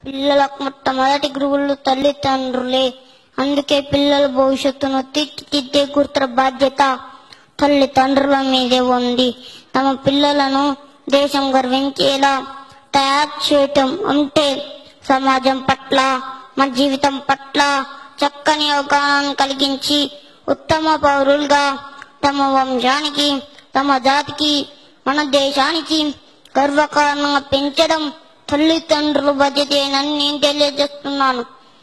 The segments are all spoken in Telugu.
పిల్లలకు మొట్టమొదటి గురువులు తల్లిదండ్రులే అందుకే పిల్లల భవిష్యత్తును తీర్చిదిద్దే గుర్తుల బాధ్యత తల్లిదండ్రుల మీదే ఉంది తమ పిల్లలను దేశం గర్వించేలా తయారు చేయటం అంటే సమాజం పట్ల మన జీవితం పట్ల చక్కని అవగాహన కలిగించి ఉత్తమ పౌరులుగా తమ వంశానికి తమ జాతికి మన దేశానికి గర్వకారణంగా పెంచడం తల్లిదండ్రుల బాధ్యతేనని నేను తెలియజేస్తున్నాను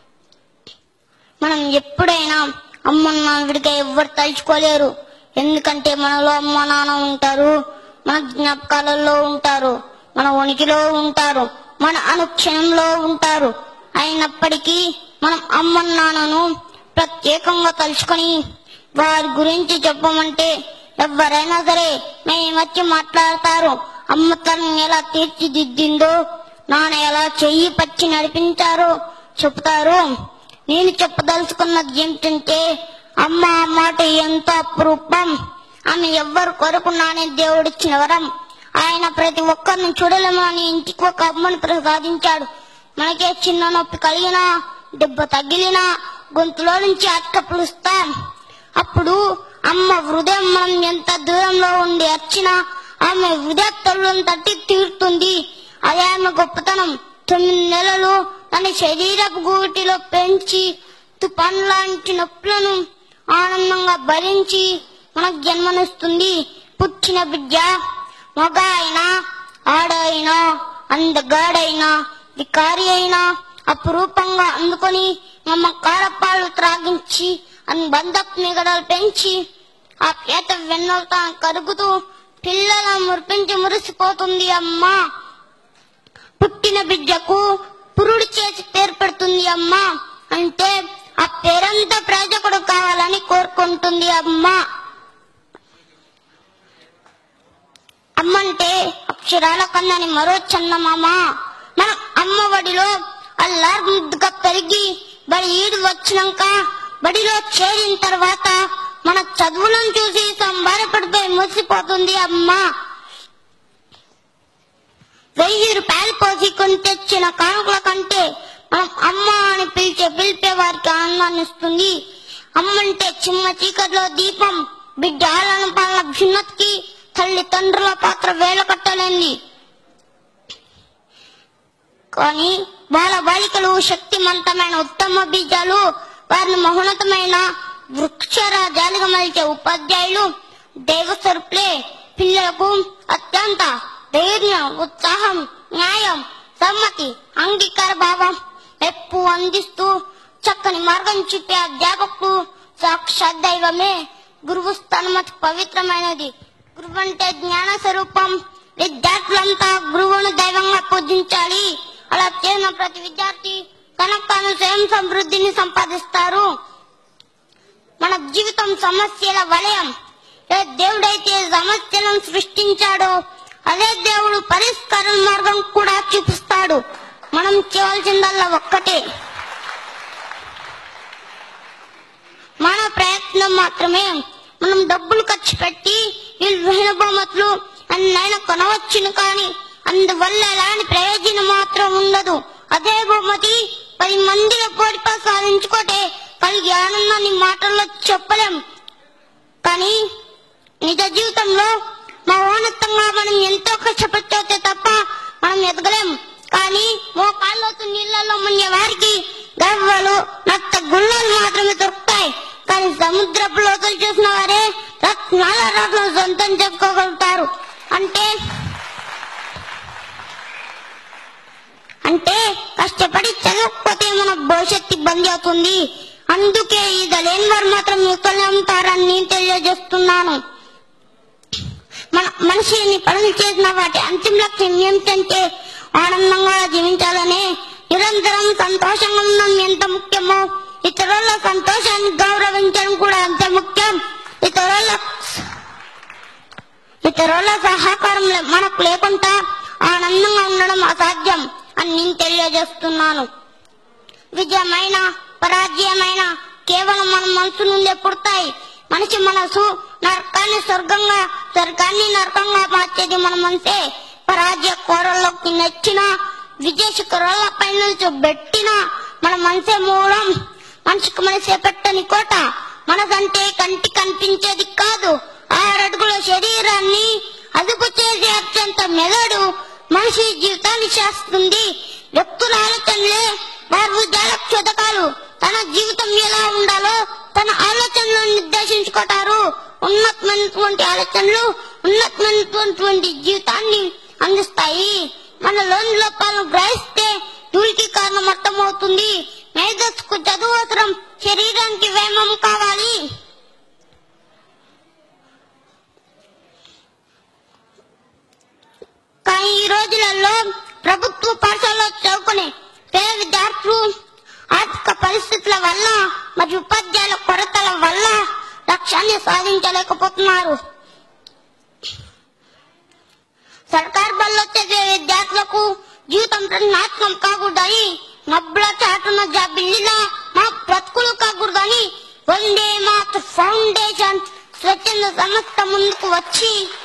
మనం ఎప్పుడైనా అమ్మ నాన్నడిగా ఎవ్వరు తలుచుకోలేరు ఎందుకంటే మనలో అమ్మ నాన్న ఉంటారు మన జ్ఞాపకాలలో ఉంటారు మన ఉనికిలో ఉంటారు మన అనుక్షణంలో ఉంటారు అయినప్పటికీ మనం అమ్మ నాన్నను ప్రత్యేకంగా తలుచుకొని వారి గురించి చెప్పమంటే ఎవరైనా సరే మేము వచ్చి మాట్లాడతారు అమ్మ తనని ఎలా తీర్చిదిద్దిందో నాన్న ఎలా చెయ్యి పచ్చి నడిపించారో చెప్తారు నేను చెప్పదలుచుకున్నది ఏమిటంటే అమ్మ ఆ మాట ఎంతో అపురూపం ఆమె ఎవ్వరు కొరకున్నానే దేవుడిచ్చిన వరం ఆయన ప్రతి ఒక్కరిని చూడలేమని ఇంటికి ఒక అమ్మని ప్రసాదించాడు మనకే చిన్న నొప్పి కలిగినా దెబ్బ తగిలినా గొంతులో నుంచి అట్క పిలుస్తాం అప్పుడు అమ్మ హృదయం మనం ఎంత దూరంలో ఉండి వచ్చినా ఆమె హృదయ తల్లులను తట్టి తీరుతుంది అదే ఆమె గొప్పతనం తొమ్మిది నెలలు తన శరీరపు గూటిలో పెంచి తుఫాన్ లాంటి నొప్పులను ఆనందంగా భరించి మనకు జన్మనిస్తుంది పుట్టిన బిడ్డ మగ అయినా ఆడ అయినా అందగాడైనా వికారి అయినా అపురూపంగా అందుకొని మమ్మకార పాలు త్రాగించి అనుబంధపు నిగడలు పెంచి ఆ పేత వెన్నెలు తాను కరుగుతూ పిల్లలను మురిపించి మురిసిపోతుంది అమ్మా పుట్టిన బిడ్డకు పురుడు చేసి పేరు పెడుతుంది అమ్మ అంటే ఆ పేరంతా ప్రయోజకుడు కావాలని కోరుకుంటుంది అమ్మ అమ్మంటే అక్షరాల కన్నాని మరో చందమామ మన అమ్మ బడిలో అల్లారు ముద్దుగా పెరిగి బడి ఈడు వచ్చినాక బడిలో చేరిన తర్వాత మన చదువులను చూసి సంబారపడిపోయి మురిసిపోతుంది అమ్మ వెయ్యి రూపాయలు పోసి కొని తెచ్చిన కానుకల కంటే మనం అమ్మ అని పిలిచే పిలిపే వారికి ఆనందాన్ని ఇస్తుంది అమ్మంటే చిన్న చీకట్లో దీపం బిడ్డ ఆలన పాలన భిన్నతికి తల్లిదండ్రుల పాత్ర వేల కట్టలేంది కానీ బాల బాలికలు శక్తివంతమైన ఉత్తమ బీజాలు వారిని మహోన్నతమైన వృక్షరాజాలుగా మలిచే ఉపాధ్యాయులు దైవస్వరూపులే పిల్లలకు అత్యంత ధైర్యం ఉత్సాహం న్యాయం సమ్మతి అంగీకార భావం ఎప్పు అందిస్తూ చక్కని మార్గం చూపే అధ్యాపకులు సాక్షాత్ దైవమే గురువు స్థానమతి పవిత్రమైనది గురువు అంటే జ్ఞాన స్వరూపం విద్యార్థులంతా గురువును దైవంగా పూజించాలి అలా చేసిన ప్రతి విద్యార్థి తనకు తాను స్వయం సమృద్ధిని సంపాదిస్తారు మన జీవితం సమస్యల వలయం ఏ దేవుడైతే సమస్యలను సృష్టించాడో అదే దేవుడు పరిష్కార మార్గం కూడా చూపిస్తాడు మనం చేయవలసిందల్లా ఒక్కటే మన ప్రయత్నం మాత్రమే మనం డబ్బులు ఖర్చు పెట్టి విలువైన బహుమతులు అన్నైనా కొనవచ్చును కానీ అందువల్ల ఎలాంటి ప్రయోజనం మాత్రం ఉండదు అదే బహుమతి పది మందిలో పోటీపై సాధించుకోటే కలిగే ఆనందాన్ని మాటల్లో చెప్పలేం కానీ నిజ జీవితంలో మా ఉన్నతంగా మనం ఎంతో కష్టపడితే తప్ప మనం ఎదగలేం కానీ మోకాళ్ళతో నీళ్ళలో మునిగే వారికి గర్వాలు నత్త గుళ్ళలు మాత్రమే దొరుకుతాయి కానీ సముద్రపు లోతులు చూసిన వారే రత్నాల రాట్లను సొంతం చేసుకోగలుగుతారు అంటే అంటే కష్టపడి చదవకపోతే మన భవిష్యత్తు ఇబ్బంది అవుతుంది అందుకే ఇది లేని వారు మాత్రం యువతలే ఉంటారని నేను తెలియజేస్తున్నాను మన మనిషిని పనులు చేసిన వాటి అంతిమ లక్ష్యం ఏమిటంటే ఆనందంగా జీవించాలని నిరంతరం సంతోషంగా ఉండడం ఎంత ముఖ్యమో ఇతరుల సంతోషాన్ని గౌరవించడం కూడా అంత ముఖ్యం ఇతరుల ఇతరుల సహకారం లే- మనకు లేకుండా ఆనందంగా ఉండడం అసాధ్యం అని నేను తెలియజేస్తున్నాను విజయమైన పరాజయమైన కేవలం మన మనసు నుండే పుడతాయి మనిషి మనసు నరకాన్ని స్వర్గంగా స్వర్గాన్ని నరకంగా మార్చేది మన మనసే పరాజయ కోరల్లోకి నెచ్చిన విజయశిఖరాల పైన పెట్టిన మన మనసే మూలం మనిషికి మనసే పెట్టని కోట మనసంటే కంటి కనిపించేది కాదు ఆరడుగుల శరీరాన్ని అదుపు చేసే అత్యంత మెదడు మనిషి జీవితాన్ని చేస్తుంది వ్యక్తుల ఆలోచనలే భార్భుజాల క్షోధకాలు తన జీవితం ఎలా ఉండాలో తన ఆలోచనలు నిర్దేశించుకుంటారు ఉన్నతమైనటువంటి ఆలోచనలు ఉన్నతమైనటువంటి జీవితాన్ని అందిస్తాయి మన లోని లోపాలను గ్రహిస్తే టూల్కి కారణం అర్థమవుతుంది మేధస్సుకు చదువు అవసరం శరీరానికి వ్యాయామం కావాలి కానీ ఈ రోజులలో ప్రభుత్వ పాఠశాలలో చదువుకునే పేద విద్యార్థులు ఆర్థిక పరిస్థితుల వల్ల మరియు ఉపాధ్యాయుల కొరతల వల్ల లక్ష్యాన్ని సాధించలేకపోతున్నారు సర్కార్ బల్లో చదివే విద్యార్థులకు జీవితం నాశనం కాకూడదని మబ్బుల చాటున బిల్లిలా మా బ్రతుకులు కాకూడదని వందే మాత ఫౌండేషన్ స్వచ్ఛంద సంస్థ ముందుకు వచ్చి